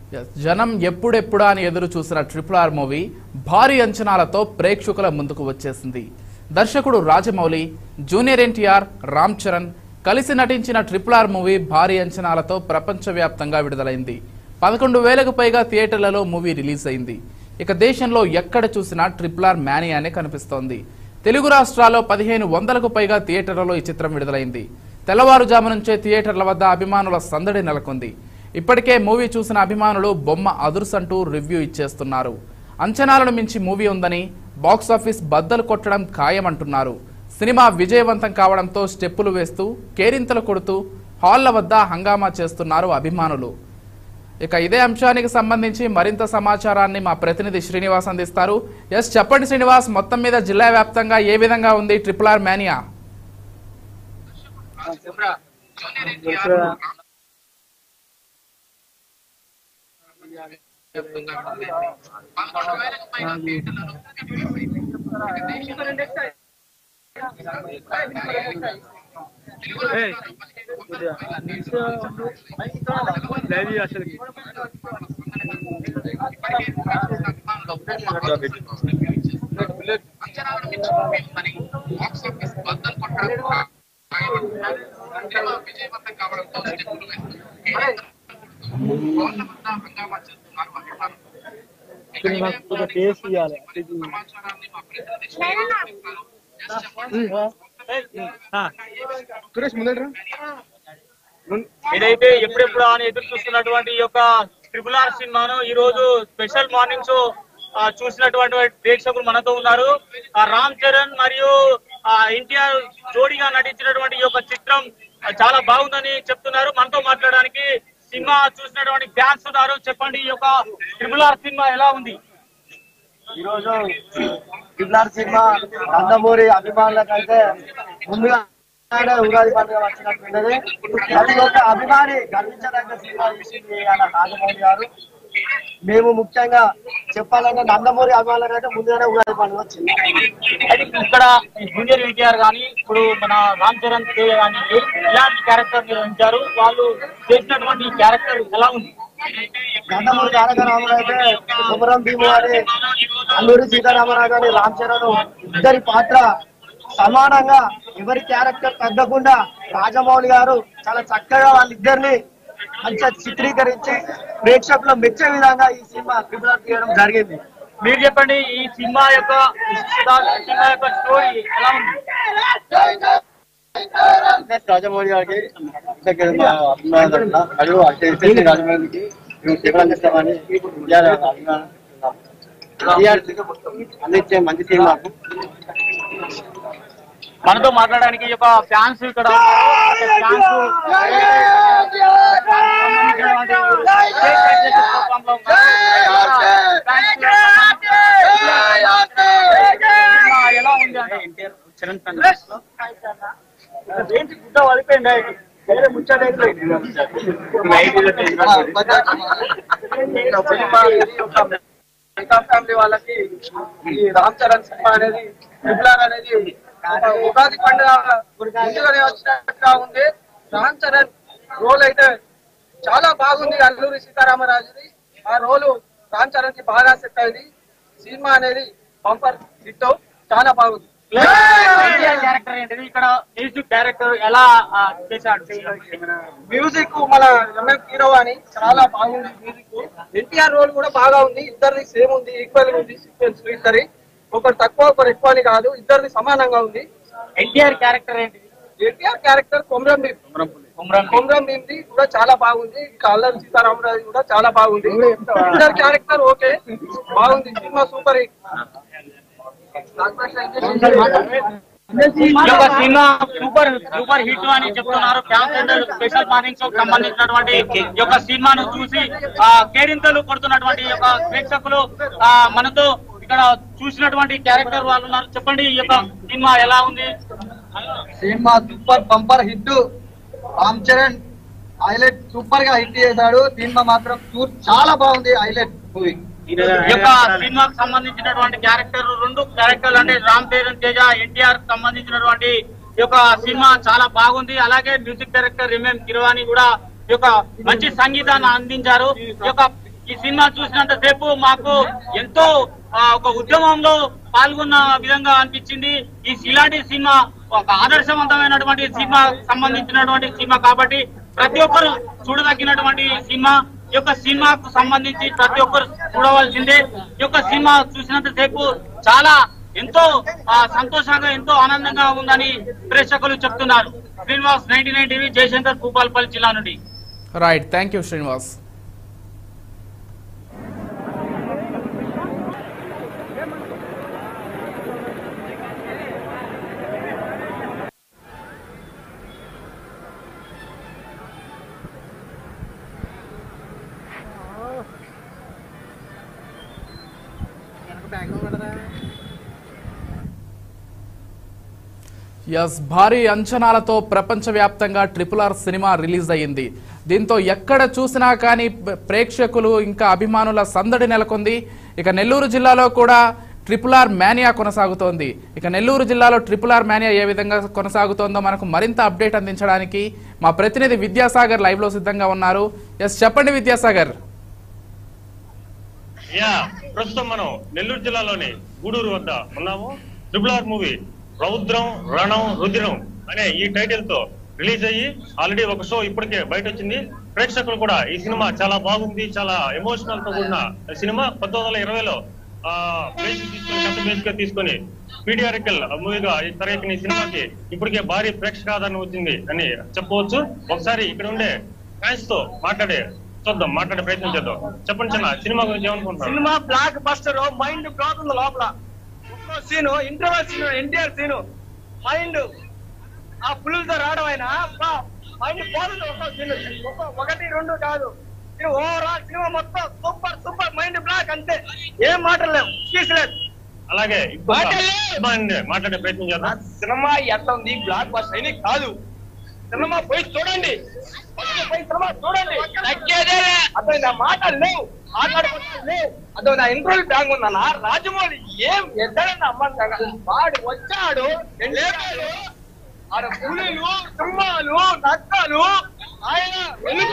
Yes, జనం ఎప్పుడెప్పుడా అని ఎదురు చూసిన ట్రిపుల్ ఆర్ మూవీ భారీ అంచనాలతో ప్రేక్షకుల ముందుకు వచ్చేసింది దర్శకుడు రాజమౌళి జూనియర్ ఎన్టీఆర్ రామ్ చరణ్ కలిసి నటించిన ట్రిపుల్ ఆర్ మూవీ భారీ అంచనాలతో ప్రపంచవ్యాప్తంగా విడుదలైంది పదకొండు వేలకు పైగా థియేటర్లలో మూవీ రిలీజ్ అయింది ఇక దేశంలో ఎక్కడ చూసినా ట్రిపుల్ ఆర్ మ్యానియానే కనిపిస్తోంది తెలుగు రాష్ట్రాల్లో పదిహేను వందలకు పైగా థియేటర్లలో ఈ చిత్రం విడుదలైంది తెల్లవారుజాము నుంచే థియేటర్ల వద్ద అభిమానుల సందడి నెలకొంది ఇప్పటికే మూవీ చూసిన అభిమానులు బొమ్మ అదుర్సంటూ రివ్యూ ఇచ్చేస్తున్నారు అంచనాలను మించి మూవీ ఉందని బాక్సాఫీస్ బద్దలు కొట్టడం ఖాయమంటున్నారు సినిమా విజయవంతం కావడంతో స్టెప్పులు వేస్తూ కేరింతలు కొడుతూ హాళ్ల వద్ద హంగామా చేస్తున్నారు అభిమానులు ఇక ఇదే అంశానికి సంబంధించి మరింత సమాచారాన్ని మా ప్రతినిధి శ్రీనివాస్ అందిస్తారు ఎస్ చెప్పండి శ్రీనివాస్ మొత్తం మీద జిల్లా వ్యాప్తంగా ఏ విధంగా ఉంది ట్రిపుల్ ఆర్ మేనియా టేస్ట్ ఇవ్వాలి సురేష్ ముందర ఇదైతే ఎప్పుడెప్పుడు అని ఎదురు చూస్తున్నటువంటి ఈ యొక్క ట్రిపుల్ ఆర్ సినిమాను ఈ రోజు స్పెషల్ మార్నింగ్ షో ఆ, చూసినటువంటి ప్రేక్షకులు మనతో ఉన్నారు ఆ, రామ్ చరణ్ మరియు ఎన్టీఆర్ జోడీగా నటించినటువంటి ఈ యొక్క చిత్రం ఆ, చాలా బాగుందని చెప్తున్నారు మనతో మాట్లాడడానికి సినిమా చూసినటువంటి ఫ్యాన్స్ ఉన్నారు చెప్పండి ఈ యొక్క ట్రిపుల్ ఆర్ సినిమా ఎలా ఉంది ఈ రోజు కిడ్నార్ సినిమా నందమూరి అభిమానులకైతే ముందుగా ఉగాది పండుగ వచ్చినట్టుండదు ప్రతి ఒక్క అభిమాని గర్వించదగ్గ సినిమా తీసింది ఆయన రాజమౌళి గారు మేము ముఖ్యంగా చెప్పాలంటే నందమూరి అభిమానులకైతే ముందుగానే ఉగాది పండుగ వచ్చింది అయితే ఇక్కడ ఈ జూనియర్ ఎన్టీఆర్ కానీ ఇప్పుడు మన రామ్ చరణ్ తేజ కానీ ఇలాంటి క్యారెక్టర్ నిర్వహించారు వాళ్ళు చేసినటువంటి ఈ క్యారెక్టర్ ఎలా ఉంది నందమూరి తారక రామారావు అయితే కుమరం భీము అని అల్లూరి సీతారామరావు గారి రామ్ చరణ్ ఇద్దరి పాత్ర సమానంగా ఎవరి క్యారెక్టర్ తగ్గకుండా రాజమౌళి గారు చాలా చక్కగా వాళ్ళిద్దరిని మంచిగా చిత్రీకరించి ప్రేక్షకులు మెచ్చే విధంగా ఈ సినిమా ప్రిపేర్ చేయడం జరిగింది మీరు చెప్పండి ఈ సినిమా యొక్క విశిష్టత, ఈ సినిమా యొక్క స్టోరీ ఎలా ఉంది రాజమౌళి గారికి మరియు రాజమౌళికి మేము సేవలు అందిస్తామని అందించే మంచి సినిమాకు మనతో మాట్లాడడానికి ఈ యొక్క ఫ్యాన్స్ ఇక్కడ ఉన్నారు. అంటే ఫ్యాన్స్ ప్రోగ్రామ్ లో ఉన్నారు. సినిమా ఎలా ఉంది అంటే చరణ్ ఫ్యాన్స్ ఏంటి గుడ్డ వదిలిపోయింది వేరే ముచ్చట ఫ్యామిలీ వాళ్ళకి ఈ రామ్ చరణ్ సినిమా అనేది ట్రిపుల్ ఆర్ అనేది ఒక ఉగాది పండుగ ముందుగానే వచ్చినట్టుగా ఉంది రామ్ చరణ్ రోల్ అయితే చాలా బాగుంది అల్లూరి సీతారామరాజుది ఆ రోలు రామ్ చరణ్ కి బాగా సెట్ అయింది సినిమా అనేది బంపర్ హిట్ చాలా బాగుంది క్యారెక్టర్ ఏంటిది ఇక్కడ మ్యూజిక్ డైరెక్టర్ ఎలా ఆ, చేశాడు మ్యూజిక్ మన ఎంఎం హీరో అని చాలా బాగుంది మ్యూజిక్ ఎన్టీఆర్ రోల్ కూడా బాగా ఉంది ఇద్దరిది సేమ్ ఉంది ఈక్వల్ ఉంది సీక్వెన్స్ ఇద్దరి ఒకరు తక్కువ ఒకరు ఎక్కువ అని కాదు ఇద్దరిది సమానంగా ఉంది ఎన్టీఆర్ క్యారెక్టర్ ఏంటిది ఎన్టీఆర్ క్యారెక్టర్ కొమరం భీమ్ కొమరం భీమ్ ది కూడా చాలా బాగుంది ఇంకా అల్లరి సీతారామరాజు కూడా చాలా బాగుంది ఇద్దరు క్యారెక్టర్ ఓకే బాగుంది సినిమా సూపర్ హిట్ ఈ యొక్క సినిమా సూపర్ సూపర్ హిట్ అని చెప్తున్నారు ఫ్యాన్స్ అందరూ స్పెషల్ మార్నింగ్ షోకి సంబంధించినటువంటి ఈ యొక్క సినిమాను చూసి ఆ కేరింతలు కొడుతున్నటువంటి ఈ యొక్క ప్రేక్షకులు ఆ మనతో ఇక్కడ చూసినటువంటి క్యారెక్టర్ వాళ్ళు ఉన్నారు చెప్పండి ఈ యొక్క సినిమా ఎలా ఉంది సినిమా super bumper hit Ram Charan highlight super గా హిట్ చేశాడు సినిమా మాత్రం చూ- చాలా బాగుంది హైలైట్ మూవీ ఈ యొక్క సినిమాకు సంబంధించినటువంటి క్యారెక్టర్ రెండు క్యారెక్టర్లు అంటే రామ్ చరణ్ తేజ ఎన్టీఆర్ సంబంధించినటువంటి ఈ యొక్క సినిమా చాలా బాగుంది అలాగే మ్యూజిక్ డైరెక్టర్ ఎంఎం కిరవాణి కూడా ఈ యొక్క మంచి సంగీతాన్ని అందించారు ఈ యొక్క ఈ సినిమా చూసినంత సేపు మాకు ఎంతో ఆ, ఒక ఉద్యమంలో పాల్గొన్న విధంగా అనిపించింది ఈ ఇలాంటి సినిమా ఒక ఆదర్శవంతమైనటువంటి సినిమా సంబంధించినటువంటి సినిమా కాబట్టి ప్రతి ఒక్కరు చూడదగినటువంటి సినిమా ఈ యొక్క సినిమాకు సంబంధించి ప్రతి ఒక్కరు చూడవలసిందే ఈ యొక్క సినిమా చూసినంత సేపు చాలా ఎంతో ఆ, సంతోషంగా ఎంతో ఆనందంగా ఉందని ప్రేక్షకులు చెప్తున్నారు Srinivas ninety nine TV Jayashankar Bhupalpally జిల్లా నుండి రైట్ థ్యాంక్ యూ శ్రీనివాస్ ఎస్ భారీ అంచనాలతో ప్రపంచవ్యాప్తంగా ట్రిపుల్ ఆర్ సినిమా రిలీజ్ అయ్యింది దీంతో ఎక్కడ చూసినా కానీ ప్ర- ప్రేక్షకులు ఇంకా అభిమానుల సందడి నెలకొంది ఇక నెల్లూరు జిల్లాలో కూడా ట్రిపుల్ ఆర్ మేనియా కొనసాగుతోంది ఇక నెల్లూరు జిల్లాలో ట్రిపుల్ ఆర్ మేనియా ఏ విధంగా కొనసాగుతోందో మనకు మరింత అప్డేట్ అందించడానికి మా ప్రతినిధి విద్యాసాగర్ లైవ్ లో సిద్ధంగా ఉన్నారు ఎస్ చెప్పండి విద్యాసాగర్ యా ప్రస్తుతం మనం నెల్లూరు జిల్లాలోని గూడూరు వద్ద ఉన్నాము triple R movie Roudram Ranam Rudram అనే ఈ టైటిల్ తో రిలీజ్ అయ్యి ఆల్రెడీ ఒక షో ఇప్పటికే బయట వచ్చింది ప్రేక్షకులు కూడా ఈ సినిమా చాలా బాగుంది చాలా ఎమోషనల్ తో కూడిన సినిమా పంతొమ్మిది వందల ఇరవైలో ఆ బేస్ తీసుకొని కథ బేస్ గా తీసుకొని పీడియారికల్ మూవీగా ఈ తెరకెక్కిన ఈ సినిమాకి ఇప్పటికే భారీ ప్రేక్షకాదరణ వచ్చింది అని చెప్పవచ్చు ఒకసారి ఇక్కడ ఉండే ఫ్యాన్స్ తో మాట్లాడే చూద్దాం మాట్లాడే ప్రయత్నం చేద్దాం చెప్పండి చిన్న సినిమా గురించి ఏమనుకుంటున్నారు సినిమా బ్లాక్ బస్టర్ మైండ్ బ్లాక్ ఉంది లోపల ఒక్కో scene interval scene NTR scene mind ఆ పులులతో రావడం ఆయన మైండ్ పోతుంది ఒక్కో సీన్ ఒకటి రెండు కాదు ఓవరాల్ సినిమా మొత్తం సూపర్ సూపర్ మైండ్ బ్లాక్ అంతే ఏం మాటలు లేవు తీసలేదు అలాగే ఇంకొక మాట్లాడే! అభిమానిని మాట్లాడే ప్రయత్నం చేద్దాం సినిమా ఎట్లా ఉంది బ్లాక్ బస్టర్ అని కాదు సినిమా పోయి చూడండి ఫస్ట్ పోయి సినిమా చూడండి అతను నా మాటలు లేవు మాట్లాడుకుంటా లేవు అదో నా ఇంటర్వ్యూ బ్యాంక్ ఉందన్న రాజమౌళి ఏం ఎద్దడన్న అమ్మ వాడు వచ్చాడు లేపాడు. ఆడ పులులు సింహాలు నక్కలు ఆయన వెలుగు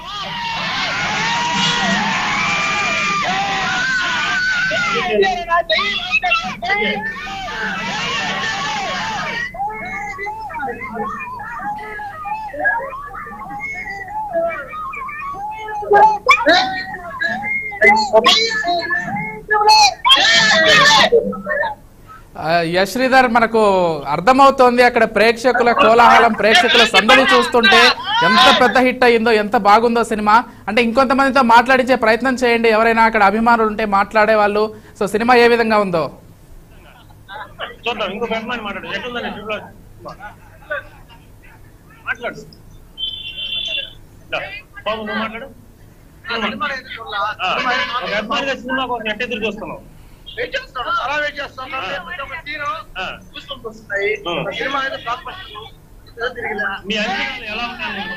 ఆ, యశ్రీధర్ మనకు అర్థమవుతోంది అక్కడ ప్రేక్షకుల కోలాహలం ప్రేక్షకుల సందడి చూస్తుంటే ఎంత పెద్ద హిట్ అయ్యిందో ఎంత బాగుందో సినిమా అంటే ఇంకొంతమందితో మాట్లాడించే ప్రయత్నం చేయండి ఎవరైనా అక్కడ అభిమానులు ఉంటే మాట్లాడే వాళ్ళు సో సినిమా ఏ విధంగా ఉందో చూద్దాం ఇంకొక అభిమాని మాట్లాడు ఎట్లుందని ట్రిపుల్ ఆర్ సినిమా? మాట్లాడు దా, బాబు నువ్వు మాట్లాడు ఆ, ఒక అభిమానిగా సినిమా కోసం ఎట్ట ఎదురు చూస్తున్నావు వెయిట్ చేస్తాను చాలా వెయిట్ చేస్తాను ఒక సీను ఆ, చూసుకుంటూ వస్తున్నాయి ఉం. సినిమా అయితే బ్లాక్ బస్టర్ ఏదో తిరిగినా మీ అంచనాలు ఎలా ఉన్నాయి నీకు?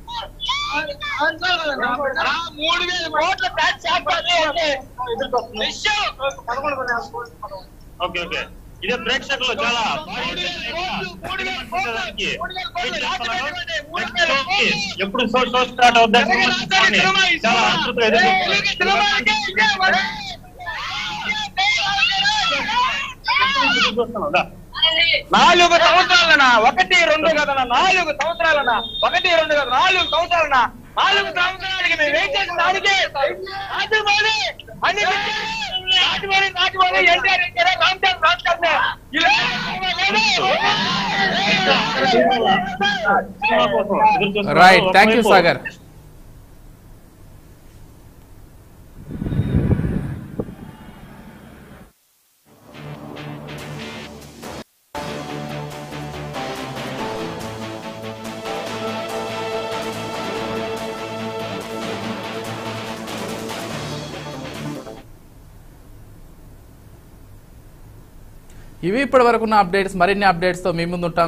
మూడు వేల కోట్ల ట్యాక్స్ చేస్తారు అంటే విషయం పదకొండు వందల యాభై కోట్లు మనం. ఓకే ఓకే ఇదే ప్రేక్షకులు చాలా భారీ చూడడానికి వెయిట్ చేస్తున్నారు. Next show కి ఎప్పుడు షో షో స్టార్ట్ అవుతుందని చాలా ఆతృతగా ఎదురు చూస్తున్నారు. ఎప్పటి నుంచి ఎదురు చూస్తున్నావు? దా. నాలుగు సంవత్సరాలనా ఒకటి రెండు కదనా నాలుగు సంవత్సరాలనా ఒకటి రెండు కదా నాలుగు సంవత్సరాలనా నాలుగు సంవత్సరాలకి మేము వెయిట్ చేసిన దానికి నాటుబడి అన్ని నాటుబడి నాటుబడి ఎన్టీఆర్ ఎన్టీఆర్ రామ్ చరణ్ రామ్ చరణ్ ఇలా సినిమా కోసం ఎదురు చూస్తున్నారు. రైట్ థ్యాంక్ యూ ఒకవైపు సాగర్ ఇవి ఇప్పటి వరకు ఉన్న అప్డేట్స్ మరిన్ని అప్డేట్స్తో మీ ముందు ఉంటాం